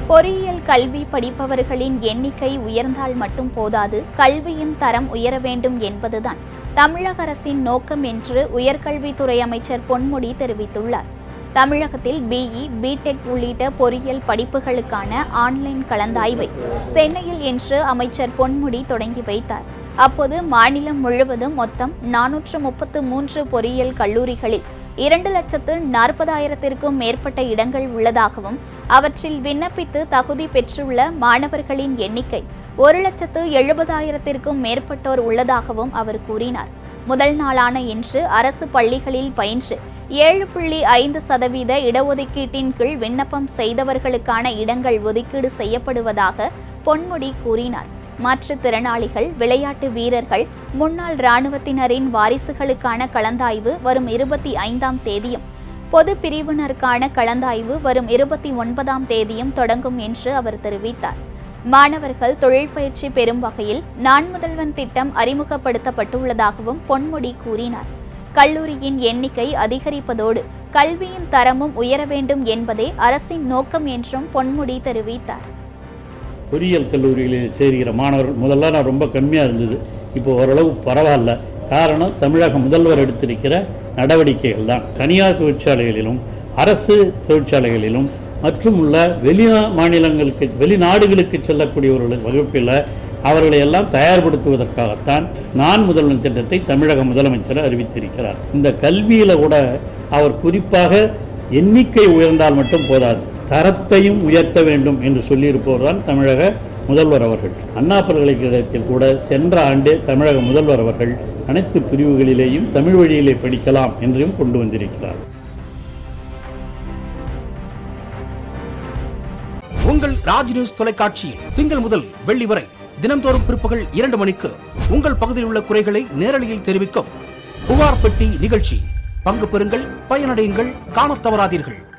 பொறியியல் கல்வி படிப்பவர்களின் எண்ணிக்கை உயர்ந்தால் மட்டும் போதாது கல்வியின் தரம் உயர வேண்டும் என்பதுதான் தமிழக அரசின் நோக்கம் என்று உயர்கல்வித்துறை அமைச்சர் பொன்முடி தெரிவித்துள்ளார் தமிழகத்தில் பிஇ பிடெக் உள்ளிட்ட பொறியியல் படிப்புகளுக்கான ஆன்லைன் கலந்தாய்வை சென்னையில் இன்று அமைச்சர் பொன்முடி தொடங்கி வைத்தார் அப்போது மாநிலம் முழுவதும் மொத்தம் நானூற்று முப்பத்து மூன்று பொறியியல் கல்லூரிகளில் இரண்டு லட்சத்து நாற்பதாயிரத்திற்கும் மேற்பட்ட இடங்கள் உள்ளதாகவும் அவற்றில் விண்ணப்பித்து தகுதி பெற்றுள்ள மாணவர்களின் எண்ணிக்கை ஒரு லட்சத்து எழுபதாயிரத்திற்கும் மேற்பட்டோர் உள்ளதாகவும் அவர் கூறினார் முதல் நாளான இன்று அரசு பள்ளிகளில் பயின்று ஏழு புள்ளி ஐந்து சதவீத இடஒதுக்கீட்டின் கீழ் விண்ணப்பம் செய்தவர்களுக்கான இடங்கள் ஒதுக்கீடு செய்யப்படுவதாக பொன்முடி கூறினார் மாற்றுத்திறனாளிகள் விளையாட்டு வீரர்கள் முன்னாள் இராணுவத்தினரின் வாரிசுகளுக்கான கலந்தாய்வு வரும் இருபத்தி ஐந்தாம் தேதியும் பொது பிரிவினருக்கான கலந்தாய்வு வரும் இருபத்தி ஒன்பதாம் தேதியும் தொடங்கும் என்று அவர் தெரிவித்தார் மாணவர்கள் தொழில் பயிற்சி பெறும் வகையில் நான் முதல்வன் திட்டம் அறிமுகப்படுத்தப்பட்டுள்ளதாகவும் பொன்முடி கூறினார் கல்லூரியின் எண்ணிக்கை அதிகரிப்பதோடு கல்வியின் தரமும் உயர வேண்டும் என்பதே அரசின் நோக்கம் என்றும் பொன்முடி தெரிவித்தார் பொறியியல் கல்லூரிகளில் சேர்கிற மாணவர்கள் முதல்ல நான் ரொம்ப கம்மியாக இருந்தது இப்போ ஓரளவு பரவாயில்ல காரணம் தமிழக முதல்வர் எடுத்திருக்கிற நடவடிக்கைகள் தான் தனியார் தொழிற்சாலைகளிலும் அரசு தொழிற்சாலைகளிலும் மற்றும் உள்ள வெளி மாநிலங்களுக்கு வெளிநாடுகளுக்கு செல்லக்கூடியவர்கள் வகுப்பில் அவர்களை எல்லாம் தயார்படுத்துவதற்காகத்தான் நான் முதல்வன் திட்டத்தை தமிழக முதலமைச்சர் அறிவித்திருக்கிறார் இந்த கல்வியில் கூட அவர் குறிப்பாக எண்ணிக்கை உயர்ந்தால் மட்டும் போதாது தரத்தையும் உயர்த்த வேண்டும் என்று சொல்லியிருப்பவர் தான் தமிழக முதல்வர் அவர்கள் அண்ணா பல்கலைக்கழகத்தில் கூட சென்ற ஆண்டு தமிழக முதல்வர் அவர்கள் அனைத்து பிரிவுகளிலேயும் தமிழ் வழியிலே படிக்கலாம் என்றும் கொண்டு வந்திருக்கிறார் உங்கள் ராஜ் நியூஸ் தொலைக்காட்சியில் திங்கள் முதல் வெள்ளி வரை தினம்தோறும் பிற்பகல் இரண்டு மணிக்கு உங்கள் பகுதியில் உள்ள குறைகளை நேரலையில் தெரிவிக்கும் புகார் பெட்டி நிகழ்ச்சி பங்கு பெறுங்கள் பயனடையுங்கள் காணத் தவறாதீர்கள்